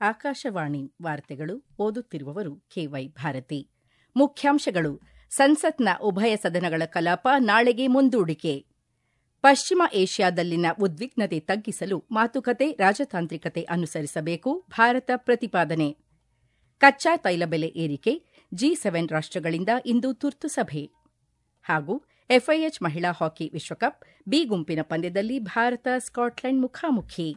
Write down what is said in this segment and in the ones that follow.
ಆಕಾಶವಾಣಿ ವಾರ್ತೆಗಳು ಓದುತ್ತಿರುವವರು ಕೆವೈ ಭಾರತಿ ಮುಖ್ಯಾಂಶಗಳು ಸಂಸತ್ನ ಉಭಯ ಸದನಗಳ ಕಲಾಪ ನಾಳೆಗೆ ಮುಂದೂಡಿಕೆ ಪಶ್ಚಿಮ ಏಷ್ಯಾದಲ್ಲಿನ ಉದ್ವಿಗ್ನತೆ ತಗ್ಗಿಸಲು ಮಾತುಕತೆ ರಾಜತಾಂತ್ರಿಕತೆ ಅನುಸರಿಸಬೇಕು ಭಾರತ ಪ್ರತಿಪಾದನೆ ಕಚ್ಚಾ ತೈಲ ಬೆಲೆ ಏರಿಕೆ ಜಿ ಸೆವೆನ್ ರಾಷ್ಟಗಳಿಂದ ಇಂದು ತುರ್ತು ಸಭೆ ಹಾಗೂ ಎಫ್ಐಎಚ್ ಮಹಿಳಾ ಹಾಕಿ ವಿಶ್ವಕಪ್ ಬಿ ಗುಂಪಿನ ಪಂದ್ಯದಲ್ಲಿ ಭಾರತ ಸ್ಕಾಟ್ಲೆಂಡ್ ಮುಖಾಮುಖಿ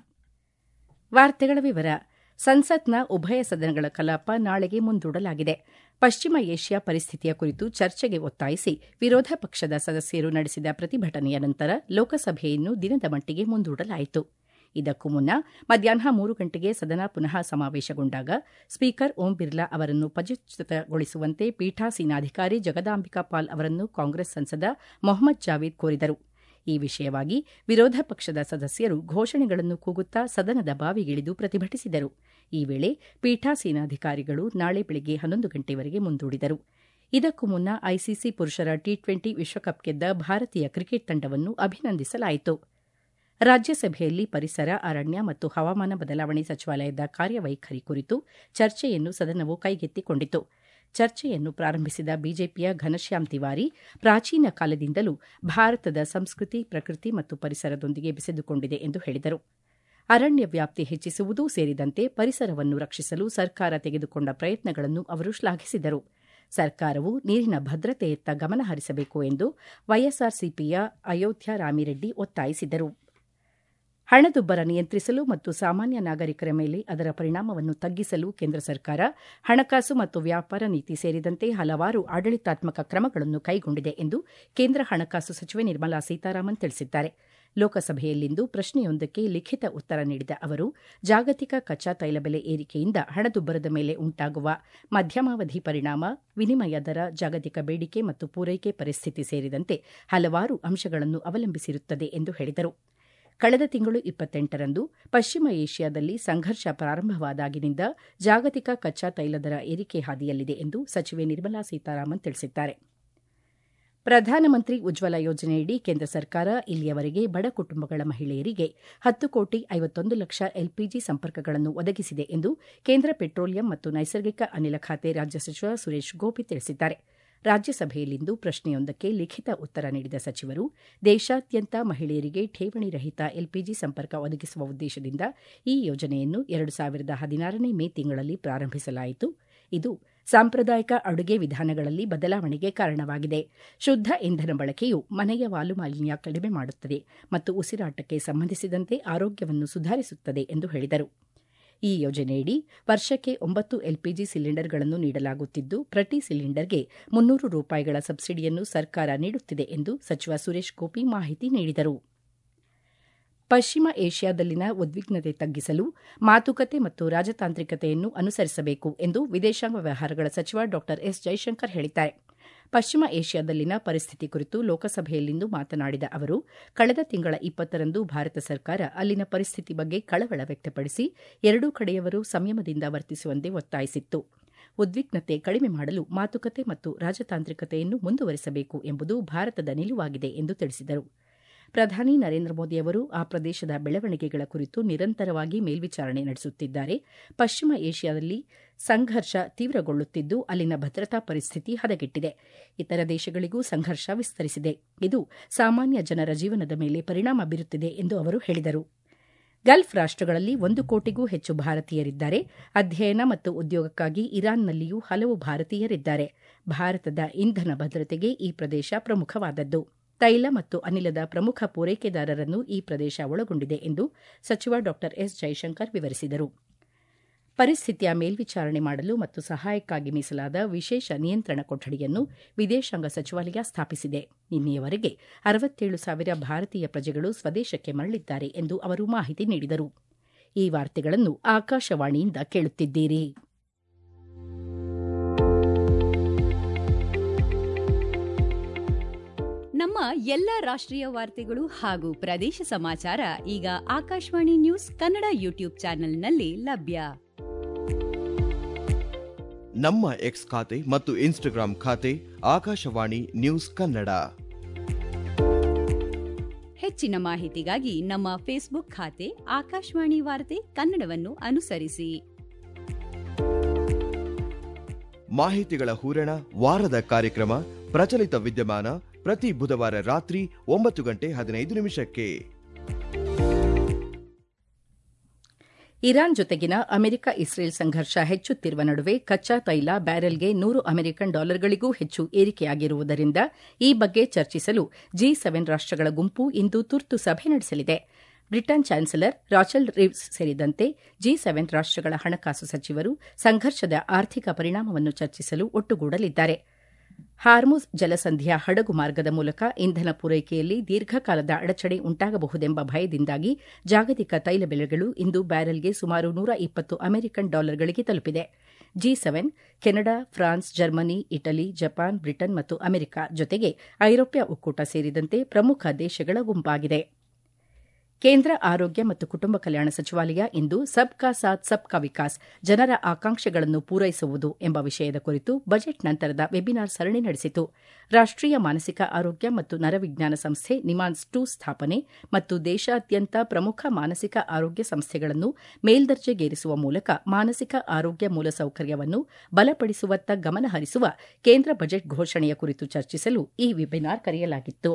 ವಾರ್ತೆಗಳ ವಿವರ ಸಂಸತ್ನ ಉಭಯ ಸದನಗಳ ಕಲಾಪ ನಾಳೆಗೆ ಮುಂದೂಡಲಾಗಿದೆ ಪಶ್ಚಿಮ ಏಷ್ಯಾ ಪರಿಸ್ಥಿತಿಯ ಕುರಿತು ಚರ್ಚೆಗೆ ಒತ್ತಾಯಿಸಿ ವಿರೋಧ ಪಕ್ಷದ ಸದಸ್ಯರು ನಡೆಸಿದ ಪ್ರತಿಭಟನೆಯ ನಂತರ ಲೋಕಸಭೆಯನ್ನು ದಿನದ ಮಟ್ಟಿಗೆ ಮುಂದೂಡಲಾಯಿತು ಇದಕ್ಕೂ ಮುನ್ನ ಮಧ್ಯಾಹ್ನ ಮೂರು ಗಂಟೆಗೆ ಸದನ ಪುನಃ ಸಮಾವೇಶಗೊಂಡಾಗ ಸ್ಪೀಕರ್ ಓಂ ಬಿರ್ಲಾ ಅವರನ್ನು ಪದಚ್ಯುತಗೊಳಿಸುವಂತೆ ಪೀಠಾಸೀನಾಧಿಕಾರಿ ಜಗದಾಂಬಿಕಾ ಪಾಲ್ ಅವರನ್ನು ಕಾಂಗ್ರೆಸ್ ಸಂಸದ ಮೊಹಮ್ಮದ್ ಜಾವೀದ್ ಕೋರಿದರು ಈ ವಿಷಯವಾಗಿ ವಿರೋಧ ಪಕ್ಷದ ಸದಸ್ಯರು ಘೋಷಣೆಗಳನ್ನು ಕೂಗುತ್ತಾ ಸದನದ ಬಾವಿಗಿಳಿದು ಪ್ರತಿಭಟಿಸಿದರು ಈ ವೇಳೆ ಪೀಠಾಸೀನಾಧಿಕಾರಿಗಳು ನಾಳೆ ಬೆಳಗ್ಗೆ ಹನ್ನೊಂದು ಗಂಟೆವರೆಗೆ ಮುಂದೂಡಿದರು ಇದಕ್ಕೂ ಮುನ್ನ ಐಸಿಸಿ ಪುರುಷರ ಟಿ ಟ್ವೆಂಟಿ ವಿಶ್ವಕಪ್ ಗೆದ್ದ ಭಾರತೀಯ ಕ್ರಿಕೆಟ್ ತಂಡವನ್ನು ಅಭಿನಂದಿಸಲಾಯಿತು ರಾಜ್ಯಸಭೆಯಲ್ಲಿ ಪರಿಸರ ಅರಣ್ಯ ಮತ್ತು ಹವಾಮಾನ ಬದಲಾವಣೆ ಸಚಿವಾಲಯದ ಕಾರ್ಯವೈಖರಿ ಕುರಿತು ಚರ್ಚೆಯನ್ನು ಸದನವು ಕೈಗೆತ್ತಿಕೊಂಡಿತು ಚರ್ಚೆಯನ್ನು ಪ್ರಾರಂಭಿಸಿದ ಬಿಜೆಪಿಯ ಘನಶ್ಯಾಮ್ ತಿವಾರಿ ಪ್ರಾಚೀನ ಕಾಲದಿಂದಲೂ ಭಾರತದ ಸಂಸ್ಕೃತಿ ಪ್ರಕೃತಿ ಮತ್ತು ಪರಿಸರದೊಂದಿಗೆ ಬೆಸೆದುಕೊಂಡಿದೆ ಎಂದು ಹೇಳಿದರು ಅರಣ್ಯ ವ್ಯಾಪ್ತಿ ಹೆಚ್ಚಿಸುವುದೂ ಸೇರಿದಂತೆ ಪರಿಸರವನ್ನು ರಕ್ಷಿಸಲು ಸರ್ಕಾರ ತೆಗೆದುಕೊಂಡ ಪ್ರಯತ್ನಗಳನ್ನು ಅವರು ಶ್ಲಾಘಿಸಿದರು ಸರ್ಕಾರವು ನೀರಿನ ಭದ್ರತೆಯತ್ತ ಗಮನ ಹರಿಸಬೇಕು ಎಂದು ವೈಎಸ್ಆರ್ಸಿಪಿಯ ಅಯೋಧ್ಯ ರಾಮಿರೆಡ್ಡಿ ಒತ್ತಾಯಿಸಿದರು ಹಣದುಬ್ಬರ ನಿಯಂತ್ರಿಸಲು ಮತ್ತು ಸಾಮಾನ್ಯ ನಾಗರಿಕರ ಮೇಲೆ ಅದರ ಪರಿಣಾಮವನ್ನು ತಗ್ಗಿಸಲು ಕೇಂದ್ರ ಸರ್ಕಾರ ಹಣಕಾಸು ಮತ್ತು ವ್ಯಾಪಾರ ನೀತಿ ಸೇರಿದಂತೆ ಹಲವಾರು ಆಡಳಿತಾತ್ಮಕ ಕ್ರಮಗಳನ್ನು ಕೈಗೊಂಡಿದೆ ಎಂದು ಕೇಂದ್ರ ಹಣಕಾಸು ಸಚಿವೆ ನಿರ್ಮಲಾ ಸೀತಾರಾಮನ್ ತಿಳಿಸಿದ್ದಾರೆ ಲೋಕಸಭೆಯಲ್ಲಿಂದು ಪ್ರಶ್ನೆಯೊಂದಕ್ಕೆ ಲಿಖಿತ ಉತ್ತರ ನೀಡಿದ ಅವರು ಜಾಗತಿಕ ಕಚ್ಚಾ ತೈಲ ಬೆಲೆ ಏರಿಕೆಯಿಂದ ಹಣದುಬ್ಬರದ ಮೇಲೆ ಉಂಟಾಗುವ ಮಧ್ಯಮಾವಧಿ ಪರಿಣಾಮ ವಿನಿಮಯ ದರ ಜಾಗತಿಕ ಬೇಡಿಕೆ ಮತ್ತು ಪೂರೈಕೆ ಪರಿಸ್ಥಿತಿ ಸೇರಿದಂತೆ ಹಲವಾರು ಅಂಶಗಳನ್ನು ಅವಲಂಬಿಸಿರುತ್ತದೆ ಎಂದು ಹೇಳಿದರು ಕಳೆದ ತಿಂಗಳು ಇಪ್ಪತ್ತೆಂಟರಂದು ಪಶ್ಚಿಮ ಏಷ್ಯಾದಲ್ಲಿ ಸಂಘರ್ಷ ಪ್ರಾರಂಭವಾದಾಗಿನಿಂದ ಜಾಗತಿಕ ಕಚ್ಚಾ ತೈಲ ದರ ಏರಿಕೆ ಹಾದಿಯಲ್ಲಿದೆ ಎಂದು ಸಚಿವೆ ನಿರ್ಮಲಾ ಸೀತಾರಾಮನ್ ತಿಳಿಸಿದ್ದಾರೆ ಪ್ರಧಾನಮಂತ್ರಿ ಉಜ್ವಲ ಯೋಜನೆಯಡಿ ಕೇಂದ್ರ ಸರ್ಕಾರ ಇಲ್ಲಿಯವರೆಗೆ ಬಡ ಕುಟುಂಬಗಳ ಮಹಿಳೆಯರಿಗೆ ಹತ್ತು ಕೋಟಿ ಐವತ್ತೊಂದು ಲಕ್ಷ ಎಲ್ಪಿಜಿ ಸಂಪರ್ಕಗಳನ್ನು ಒದಗಿಸಿದೆ ಎಂದು ಕೇಂದ್ರ ಪೆಟ್ರೋಲಿಯಂ ಮತ್ತು ನೈಸರ್ಗಿಕ ಅನಿಲ ಖಾತೆ ರಾಜ್ಯ ಸಚಿವ ಸುರೇಶ್ ಗೋಪಿ ತಿಳಿಸಿದ್ದಾರೆ ರಾಜ್ಯಸಭೆಯಲ್ಲಿಂದು ಪ್ರಶ್ನೆಯೊಂದಕ್ಕೆ ಲಿಖಿತ ಉತ್ತರ ನೀಡಿದ ಸಚಿವರು ದೇಶಾದ್ಯಂತ ಮಹಿಳೆಯರಿಗೆ ಠೇವಣಿ ರಹಿತ ಎಲ್ಪಿಜಿ ಸಂಪರ್ಕ ಒದಗಿಸುವ ಉದ್ದೇಶದಿಂದ ಈ ಯೋಜನೆಯನ್ನು ಎರಡು ಸಾವಿರದ ಹದಿನಾರನೇ ಮೇ ತಿಂಗಳಲ್ಲಿ ಪ್ರಾರಂಭಿಸಲಾಯಿತು ಇದು ಸಾಂಪ್ರದಾಯಿಕ ಅಡುಗೆ ವಿಧಾನಗಳಲ್ಲಿ ಬದಲಾವಣೆಗೆ ಕಾರಣವಾಗಿದೆ ಶುದ್ದ ಇಂಧನ ಬಳಕೆಯು ಮನೆಯ ವಾಯುಮಾಲಿನ್ಯ ಕಡಿಮೆ ಮಾಡುತ್ತದೆ ಮತ್ತು ಉಸಿರಾಟಕ್ಕೆ ಸಂಬಂಧಿಸಿದಂತೆ ಆರೋಗ್ಯವನ್ನು ಸುಧಾರಿಸುತ್ತದೆ ಎಂದು ಹೇಳಿದರು ಈ ಯೋಜನೆಯಡಿ ವರ್ಷಕ್ಕೆ ಒಂಬತ್ತು ಎಲ್ಪಿಜಿ ಸಿಲಿಂಡರ್ಗಳನ್ನು ನೀಡಲಾಗುತ್ತಿದ್ದು ಪ್ರತಿ ಸಿಲಿಂಡರ್ಗೆ ಮುನ್ನೂರು ರೂಪಾಯಿಗಳ ಸಬ್ಸಿಡಿಯನ್ನು ಸರ್ಕಾರ ನೀಡುತ್ತಿದೆ ಎಂದು ಸಚಿವ ಸುರೇಶ್ ಗೋಪಿ ಮಾಹಿತಿ ನೀಡಿದರು ಪಶ್ಚಿಮ ಏಷ್ಯಾದಲ್ಲಿನ ಉದ್ವಿಗ್ನತೆ ತಗ್ಗಿಸಲು ಮಾತುಕತೆ ಮತ್ತು ರಾಜತಾಂತ್ರಿಕತೆಯನ್ನು ಅನುಸರಿಸಬೇಕು ಎಂದು ವಿದೇಶಾಂಗ ವ್ಯವಹಾರಗಳ ಸಚಿವ ಡಾ ಎಸ್ ಜೈಶಂಕರ್ ಹೇಳಿದ್ದಾರೆ ಪಶ್ಚಿಮ ಏಷ್ಯಾದಲ್ಲಿನ ಪರಿಸ್ಥಿತಿ ಕುರಿತು ಲೋಕಸಭೆಯಲ್ಲಿಂದು ಮಾತನಾಡಿದ ಅವರು ಕಳೆದ ತಿಂಗಳ ಇಪ್ಪತ್ತರಂದು ಭಾರತ ಸರ್ಕಾರ ಅಲ್ಲಿನ ಪರಿಸ್ಥಿತಿ ಬಗ್ಗೆ ಕಳವಳ ವ್ಯಕ್ತಪಡಿಸಿ ಎರಡೂ ಕಡೆಯವರು ಸಂಯಮದಿಂದ ವರ್ತಿಸುವಂತೆ ಒತ್ತಾಯಿಸಿತ್ತು ಉದ್ವಿಗ್ನತೆ ಕಡಿಮೆ ಮಾಡಲು ಮಾತುಕತೆ ಮತ್ತು ರಾಜತಾಂತ್ರಿಕತೆಯನ್ನು ಮುಂದುವರೆಸಬೇಕು ಎಂಬುದು ಭಾರತದ ನಿಲುವಾಗಿದೆ ಎಂದು ತಿಳಿಸಿದರು ಪ್ರಧಾನಿ ನರೇಂದ್ರ ಮೋದಿ ಅವರು ಆ ಪ್ರದೇಶದ ಬೆಳವಣಿಗೆಗಳ ಕುರಿತು ನಿರಂತರವಾಗಿ ಮೇಲ್ವಿಚಾರಣೆ ನಡೆಸುತ್ತಿದ್ದಾರೆ ಪಶ್ಚಿಮ ಏಷ್ಯಾದಲ್ಲಿ ಸಂಘರ್ಷ ತೀವ್ರಗೊಳ್ಳುತ್ತಿದ್ದು ಅಲ್ಲಿನ ಭದ್ರತಾ ಪರಿಸ್ಥಿತಿ ಹದಗೆಟ್ಟಿದೆ ಇತರ ದೇಶಗಳಿಗೂ ಸಂಘರ್ಷ ವಿಸ್ತರಿಸಿದೆ ಇದು ಸಾಮಾನ್ಯ ಜನರ ಜೀವನದ ಮೇಲೆ ಪರಿಣಾಮ ಬೀರುತ್ತಿದೆ ಎಂದು ಅವರು ಹೇಳಿದರು ಗಲ್ಫ್ ರಾಷ್ಟಗಳಲ್ಲಿ ಒಂದು ಕೋಟಿಗೂ ಹೆಚ್ಚು ಭಾರತೀಯರಿದ್ದಾರೆ ಅಧ್ಯಯನ ಮತ್ತು ಉದ್ಯೋಗಕ್ಕಾಗಿ ಇರಾನ್ನಲ್ಲಿಯೂ ಹಲವು ಭಾರತೀಯರಿದ್ದಾರೆ ಭಾರತದ ಇಂಧನ ಭದ್ರತೆಗೆ ಈ ಪ್ರದೇಶ ಪ್ರಮುಖವಾದದ್ದು ತೈಲ ಮತ್ತು ಅನಿಲದ ಪ್ರಮುಖ ಪೂರೈಕೆದಾರರನ್ನು ಈ ಪ್ರದೇಶ ಒಳಗೊಂಡಿದೆ ಎಂದು ಸಚಿವ ಡಾ ಎಸ್ ಜೈಶಂಕರ್ ವಿವರಿಸಿದರು ಪರಿಸ್ಥಿತಿಯ ಮೇಲ್ವಿಚಾರಣೆ ಮಾಡಲು ಮತ್ತು ಸಹಾಯಕ್ಕಾಗಿ ಮೀಸಲಾದ ವಿಶೇಷ ನಿಯಂತ್ರಣ ಕೊಠಡಿಯನ್ನು ವಿದೇಶಾಂಗ ಸಚಿವಾಲಯ ಸ್ಥಾಪಿಸಿದೆ ನಿನ್ನೆಯವರೆಗೆ ಅರವತ್ತೇಳು ಸಾವಿರ ಭಾರತೀಯ ಪ್ರಜೆಗಳು ಸ್ವದೇಶಕ್ಕೆ ಮರಳಿದ್ದಾರೆ ಎಂದು ಅವರು ಮಾಹಿತಿ ನೀಡಿದರು ಈ ವಾರ್ತೆಗಳನ್ನು ಆಕಾಶವಾಣಿಯಿಂದ ಕೇಳುತ್ತಿದ್ದೀರಿ ನಮ್ಮ ಎಲ್ಲ ರಾಷ್ಟ್ರೀಯ ವಾರ್ತೆಗಳು ಹಾಗೂ ಪ್ರದೇಶ ಸಮಾಚಾರ ಈಗ ಆಕಾಶವಾಣಿ ನ್ಯೂಸ್ ಕನ್ನಡ ಯೂಟ್ಯೂಬ್ ಚಾನೆಲ್ನಲ್ಲಿ ಲಭ್ಯ ನಮ್ಮ ಎಕ್ಸ್ ಖಾತೆ ಮತ್ತು ಇನ್ಸ್ಟಾಗ್ರಾಂ ಖಾತೆ ಆಕಾಶವಾಣಿ ನ್ಯೂಸ್ ಕನ್ನಡ ಹೆಚ್ಚಿನ ಮಾಹಿತಿಗಾಗಿ ನಮ್ಮ ಫೇಸ್ಬುಕ್ ಖಾತೆ ಆಕಾಶವಾಣಿ ವಾರ್ತೆ ಕನ್ನಡವನ್ನು ಅನುಸರಿಸಿ ಮಾಹಿತಿಗಳ ಹೂರಣ ವಾರದ ಕಾರ್ಯಕ್ರಮ ಪ್ರಚಲಿತ ವಿದ್ಯಮಾನ ಪ್ರತಿ ಬುಧವಾರ ರಾತ್ರಿ ಒಂಬತ್ತು ಗಂಟೆ ಹದಿನೈದು ನಿಮಿಷಕ್ಕೆ ಇರಾನ್ ಜೊತೆಗಿನ ಅಮೆರಿಕ ಇಸ್ರೇಲ್ ಸಂಘರ್ಷ ಹೆಚ್ಚುತ್ತಿರುವ ನಡುವೆ ಕಚ್ಚಾ ತೈಲ ಬ್ಯಾರೆಲ್ಗೆ ನೂರು ಅಮೆರಿಕನ್ ಡಾಲರ್ಗಳಿಗೂ ಹೆಚ್ಚು ಏರಿಕೆಯಾಗಿರುವುದರಿಂದ ಈ ಬಗ್ಗೆ ಚರ್ಚಿಸಲು ಜಿ ಸೆವೆನ್ ರಾಷ್ಟಗಳ ಗುಂಪು ಇಂದು ತುರ್ತು ಸಭೆ ನಡೆಸಲಿದೆ ಬ್ರಿಟನ್ ಚಾನ್ಸಲರ್ ರಾಚಲ್ ರಿವ್ಸ್ ಸೇರಿದಂತೆ ಜಿ ಸೆವೆನ್ ರಾಷ್ಟಗಳ ಹಣಕಾಸು ಸಚಿವರು ಸಂಘರ್ಷದ ಆರ್ಥಿಕ ಪರಿಣಾಮವನ್ನು ಚರ್ಚಿಸಲು ಒಟ್ಟುಗೂಡಲಿದ್ದಾರೆ ಹಾರ್ಮುಜ್ ಜಲಸಂಧಿಯ ಹಡಗು ಮಾರ್ಗದ ಮೂಲಕ ಇಂಧನ ಪೂರೈಕೆಯಲ್ಲಿ ದೀರ್ಘಕಾಲದ ಅಡಚಣೆ ಉಂಟಾಗಬಹುದೆಂಬ ಭಯದಿಂದಾಗಿ ಜಾಗತಿಕ ತೈಲ ಬೆಲೆಗಳು ಇಂದು ಬ್ಯಾರೆಲ್ಗೆ ಸುಮಾರು ನೂರ ಇಪ್ಪತ್ತು ಅಮೆರಿಕನ್ ಡಾಲರ್ಗಳಿಗೆ ತಲುಪಿದೆ G seven Canada France Germany Italy Japan Britain ಮತ್ತು ಅಮೆರಿಕ ಜೊತೆಗೆ ಐರೋಪ್ಯ ಒಕ್ಕೂಟ ಸೇರಿದಂತೆ ಪ್ರಮುಖ ದೇಶಗಳ ಗುಂಪಾಗಿದೆ ಕೇಂದ್ರ ಆರೋಗ್ಯ ಮತ್ತು ಕುಟುಂಬ ಕಲ್ಯಾಣ ಸಚಿವಾಲಯ ಇಂದು ಸಬ್ ಕಾ ಸಾಥ್ ಸಬ್ ಕಾ ವಿಕಾಸ್ ಜನರ ಆಕಾಂಕ್ಷೆಗಳನ್ನು ಪೂರೈಸುವುದು ಎಂಬ ವಿಷಯದ ಕುರಿತು ಬಜೆಟ್ ನಂತರದ ವೆಬಿನಾರ್ ಸರಣಿ ನಡೆಸಿತು ರಾಷ್ಟೀಯ ಮಾನಸಿಕ ಆರೋಗ್ಯ ಮತ್ತು ನರವಿಜ್ಞಾನ ಸಂಸ್ಥೆ ನಿಮಾನ್ಸ್ ಟು ಸ್ಥಾಪನೆ ಮತ್ತು ದೇಶಾದ್ಯಂತ ಪ್ರಮುಖ ಮಾನಸಿಕ ಆರೋಗ್ಯ ಸಂಸ್ಥೆಗಳನ್ನು ಮೇಲ್ದರ್ಜೆಗೇರಿಸುವ ಮೂಲಕ ಮಾನಸಿಕ ಆರೋಗ್ಯ ಮೂಲಸೌಕರ್ಯವನ್ನು ಬಲಪಡಿಸುವತ್ತ ಗಮನ ಹರಿಸುವ ಕೇಂದ್ರ ಬಜೆಟ್ ಘೋಷಣೆಯ ಕುರಿತು ಚರ್ಚಿಸಲು ಈ ವೆಬಿನಾರ್ ಕರೆಯಲಾಗಿತ್ತು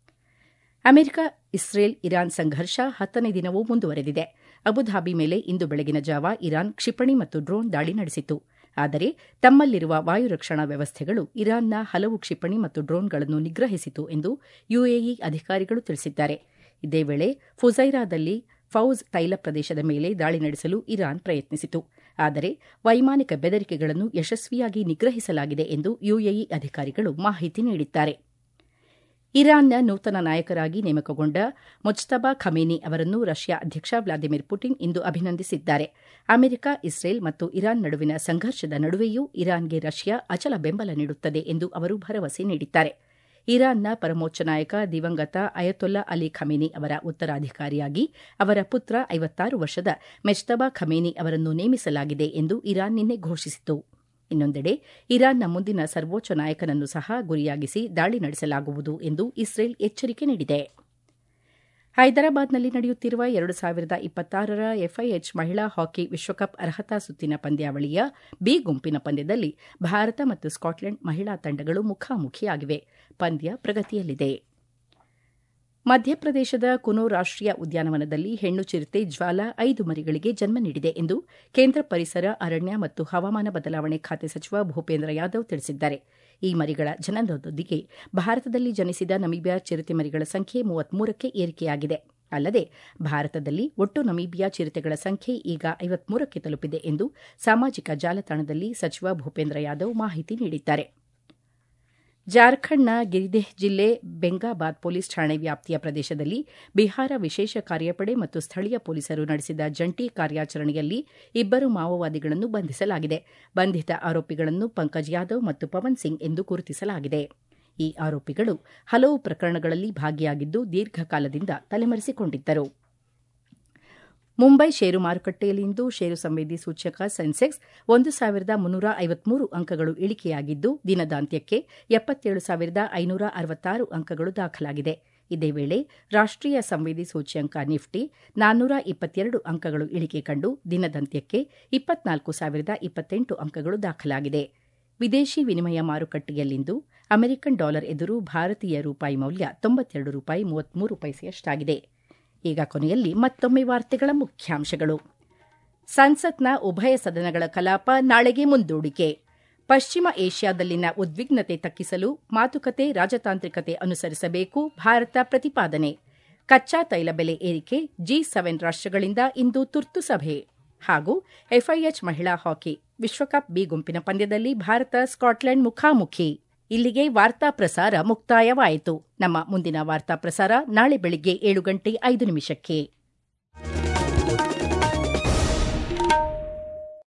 ಅಮೆರಿಕ ಇಸ್ರೇಲ್ ಇರಾನ್ ಸಂಘರ್ಷ ಹತ್ತನೇ ದಿನವೂ ಮುಂದುವರೆದಿದೆ ಅಬುಧಾಬಿ ಮೇಲೆ ಇಂದು ಬೆಳಗಿನ ಜಾವ ಇರಾನ್ ಕ್ಷಿಪಣಿ ಮತ್ತು ಡ್ರೋನ್ ದಾಳಿ ನಡೆಸಿತು ಆದರೆ ತಮ್ಮಲ್ಲಿರುವ ವಾಯು ರಕ್ಷಣಾ ವ್ಯವಸ್ಥೆಗಳು ಇರಾನ್ನ ಹಲವು ಕ್ಷಿಪಣಿ ಮತ್ತು ಡ್ರೋನ್ಗಳನ್ನು ನಿಗ್ರಹಿಸಿತು ಎಂದು ಯುಎಇ ಅಧಿಕಾರಿಗಳು ತಿಳಿಸಿದ್ದಾರೆ ಇದೇ ವೇಳೆ ಫುಜೈರಾದಲ್ಲಿ ಫೌಜ್ ತೈಲ ಪ್ರದೇಶದ ಮೇಲೆ ದಾಳಿ ನಡೆಸಲು ಇರಾನ್ ಪ್ರಯತ್ನಿಸಿತು ಆದರೆ ವೈಮಾನಿಕ ಬೆದರಿಕೆಗಳನ್ನು ಯಶಸ್ವಿಯಾಗಿ ನಿಗ್ರಹಿಸಲಾಗಿದೆ ಎಂದು ಯುಎಇ ಅಧಿಕಾರಿಗಳು ಮಾಹಿತಿ ನೀಡಿದ್ದಾರೆ ಇರಾನ್ನ ನೂತನ ನಾಯಕರಾಗಿ ನೇಮಕಗೊಂಡ ಮುಜ್ತಬಾ ಖಮೇನಿ ಅವರನ್ನು ರಷ್ಯಾ ಅಧ್ಯಕ್ಷ ವ್ಲಾದಿಮಿರ್ ಪುಟಿನ್ ಇಂದು ಅಭಿನಂದಿಸಿದ್ದಾರೆ ಅಮೆರಿಕ ಇಸ್ರೇಲ್ ಮತ್ತು ಇರಾನ್ ನಡುವಿನ ಸಂಘರ್ಷದ ನಡುವೆಯೂ ಇರಾನ್ಗೆ ರಷ್ಯಾ ಅಚಲ ಬೆಂಬಲ ನೀಡುತ್ತದೆ ಎಂದು ಅವರು ಭರವಸೆ ನೀಡಿದ್ದಾರೆ ಇರಾನ್ನ ಪರಮೋಚ್ಚ ನಾಯಕ ದಿವಂಗತ ಅಯತೊಲ್ಲಾ ಅಲಿ ಖಮೇನಿ ಅವರ ಉತ್ತರಾಧಿಕಾರಿಯಾಗಿ ಅವರ ಪುತ್ರ ಐವತ್ತಾರು ವರ್ಷದ ಮೆಜ್ತಬಾ ಖಮೇನಿ ಅವರನ್ನು ನೇಮಿಸಲಾಗಿದೆ ಎಂದು ಇರಾನ್ ನಿನ್ನೆ ಘೋಷಿಸಿತು ಇನ್ನೊಂದೆಡೆ ಇರಾನ್ನ ಮುಂದಿನ ಸರ್ವೋಚ್ಚ ನಾಯಕನನ್ನು ಸಹ ಗುರಿಯಾಗಿಸಿ ದಾಳಿ ನಡೆಸಲಾಗುವುದು ಎಂದು ಇಸ್ರೇಲ್ ಎಚ್ಚರಿಕೆ ನೀಡಿದೆ ಹೈದರಾಬಾದ್ನಲ್ಲಿ ನಡೆಯುತ್ತಿರುವ ಎರಡು ಸಾವಿರದ ಇಪ್ಪತ್ತಾರರ ಎಫ್ಐಎಚ್ ಮಹಿಳಾ ಹಾಕಿ ವಿಶ್ವಕಪ್ ಅರ್ಹತಾ ಸುತ್ತಿನ ಪಂದ್ಯಾವಳಿಯ ಬಿ ಗುಂಪಿನ ಪಂದ್ಯದಲ್ಲಿ ಭಾರತ ಮತ್ತು ಸ್ಕಾಟ್ಲೆಂಡ್ ಮಹಿಳಾ ತಂಡಗಳು ಮುಖಾಮುಖಿಯಾಗಿವೆ ಪಂದ್ಯ ಪ್ರಗತಿಯಲ್ಲಿದೆ ಮಧ್ಯಪ್ರದೇಶದ ಕುನೋ ರಾಷ್ಟೀಯ ಉದ್ಯಾನವನದಲ್ಲಿ ಹೆಣ್ಣು ಚಿರತೆ ಜ್ವಾಲಾ ಐದು ಮರಿಗಳಿಗೆ ಜನ್ಮ ನೀಡಿದೆ ಎಂದು ಕೇಂದ್ರ ಪರಿಸರ ಅರಣ್ಯ ಮತ್ತು ಹವಾಮಾನ ಬದಲಾವಣೆ ಖಾತೆ ಸಚಿವ ಭೂಪೇಂದ್ರ ಯಾದವ್ ತಿಳಿಸಿದ್ದಾರೆ ಈ ಮರಿಗಳ ಜನನದೊಂದಿಗೆ ಭಾರತದಲ್ಲಿ ಜನಿಸಿದ ನಮೀಬಿಯಾ ಚಿರತೆ ಮರಿಗಳ ಸಂಖ್ಯೆ ಮೂವತ್ಮೂರಕ್ಕೆ ಏರಿಕೆಯಾಗಿದೆ ಅಲ್ಲದೆ ಭಾರತದಲ್ಲಿ ಒಟ್ಟು ನಮೀಬಿಯಾ ಚಿರತೆಗಳ ಸಂಖ್ಯೆ ಈಗ ಐವತ್ಮೂರಕ್ಕೆ ತಲುಪಿದೆ ಎಂದು ಸಾಮಾಜಿಕ ಜಾಲತಾಣದಲ್ಲಿ ಸಚಿವ ಭೂಪೇಂದ್ರ ಯಾದವ್ ಮಾಹಿತಿ ನೀಡಿದ್ದಾರೆ ಜಾರ್ಖಂಡ್ನ ಗಿರಿದೇಹ್ ಜಿಲ್ಲೆ ಬೆಂಗಾಬಾದ್ ಪೊಲೀಸ್ ಠಾಣೆ ವ್ಯಾಪ್ತಿಯ ಪ್ರದೇಶದಲ್ಲಿ ಬಿಹಾರ ವಿಶೇಷ ಕಾರ್ಯಪಡೆ ಮತ್ತು ಸ್ಥಳೀಯ ಪೊಲೀಸರು ನಡೆಸಿದ ಜಂಟಿ ಕಾರ್ಯಾಚರಣೆಯಲ್ಲಿ ಇಬ್ಬರು ಮಾವೋವಾದಿಗಳನ್ನು ಬಂಧಿಸಲಾಗಿದೆ ಬಂಧಿತ ಆರೋಪಿಗಳನ್ನು ಪಂಕಜ್ ಯಾದವ್ ಮತ್ತು ಪವನ್ ಸಿಂಗ್ ಎಂದು ಗುರುತಿಸಲಾಗಿದೆ ಈ ಆರೋಪಿಗಳು ಹಲವು ಪ್ರಕರಣಗಳಲ್ಲಿ ಭಾಗಿಯಾಗಿದ್ದು ದೀರ್ಘಕಾಲದಿಂದ ತಲೆಮರೆಸಿಕೊಂಡಿದ್ದರು ಮುಂಬೈ ಷೇರು ಮಾರುಕಟ್ಟೆಯಲ್ಲಿಂದು ಷೇರು ಸಂವೇದಿ ಸೂಚ್ಯಂಕ ಸೆನ್ಸೆಕ್ಸ್ ಒಂದು ಸಾವಿರದ ಮುನ್ನೂರ ಐವತ್ಮೂರು ಅಂಕಗಳು ಇಳಿಕೆಯಾಗಿದ್ದು ದಿನದಾಂತ್ಯಕ್ಕೆ ಎಪ್ಪತ್ತೇಳು ಸಾವಿರದ ಐನೂರ ಅರವತ್ತಾರು ಅಂಕಗಳು ದಾಖಲಾಗಿದೆ ಇದೇ ವೇಳೆ ರಾಷ್ಟೀಯ ಸಂವೇದಿ ಸೂಚ್ಯಂಕ ನಿಫ್ಟಿ ನಾನ್ನೂರ ಇಪ್ಪತ್ತೆರಡು ಅಂಕಗಳು ಇಳಿಕೆ ಕಂಡು ದಿನದಂತ್ಯಕ್ಕೆ ಇಪ್ಪತ್ನಾಲ್ಕು ಸಾವಿರದ ಇಪ್ಪತ್ತೆಂಟು ಅಂಕಗಳು ದಾಖಲಾಗಿದೆ ವಿದೇಶಿ ವಿನಿಮಯ ಮಾರುಕಟ್ಟೆಯಲ್ಲಿಂದು ಅಮೆರಿಕನ್ ಡಾಲರ್ ಎದುರು ಭಾರತೀಯ ರೂಪಾಯಿ ಮೌಲ್ಯ ತೊಂಬತ್ತೆರಡು ರೂಪಾಯಿ ಮೂವತ್ಮೂರು ಪೈಸೆಯಷ್ಟಾಗಿದೆ ಈಗ ಕೊನೆಯಲ್ಲಿ ಮತ್ತೊಮ್ಮೆ ವಾರ್ತೆಗಳ ಮುಖ್ಯಾಂಶಗಳು ಸಂಸತ್ನ ಉಭಯ ಸದನಗಳ ಕಲಾಪ ನಾಳೆಗೆ ಮುಂದೂಡಿಕೆ ಪಶ್ಚಿಮ ಏಷ್ಯಾದಲ್ಲಿನ ಉದ್ವಿಗ್ನತೆ ತಗ್ಗಿಸಲು ಮಾತುಕತೆ ರಾಜತಾಂತ್ರಿಕತೆ ಅನುಸರಿಸಬೇಕು ಭಾರತ ಪ್ರತಿಪಾದನೆ ಕಚ್ಚಾ ತೈಲ ಬೆಲೆ ಏರಿಕೆ ಜಿ ಸೆವೆನ್ ರಾಷ್ಟಗಳಿಂದ ಇಂದು ತುರ್ತು ಸಭೆ ಹಾಗೂ ಎಫ್ಐಎಚ್ ಮಹಿಳಾ ಹಾಕಿ ವಿಶ್ವಕಪ್ ಬಿ ಗುಂಪಿನ ಪಂದ್ಯದಲ್ಲಿ ಭಾರತ ಸ್ಕಾಟ್ಲೆಂಡ್ ಮುಖಾಮುಖಿ ಇಲ್ಲಿಗೆ ವಾರ್ತಾ ಪ್ರಸಾರ ಮುಕ್ತಾಯವಾಯಿತು ನಮ್ಮ ಮುಂದಿನ ವಾರ್ತಾ ಪ್ರಸಾರ ನಾಳೆ ಬೆಳಿಗ್ಗೆ ಏಳು ಗಂಟೆ ಐದು ನಿಮಿಷಕ್ಕೆ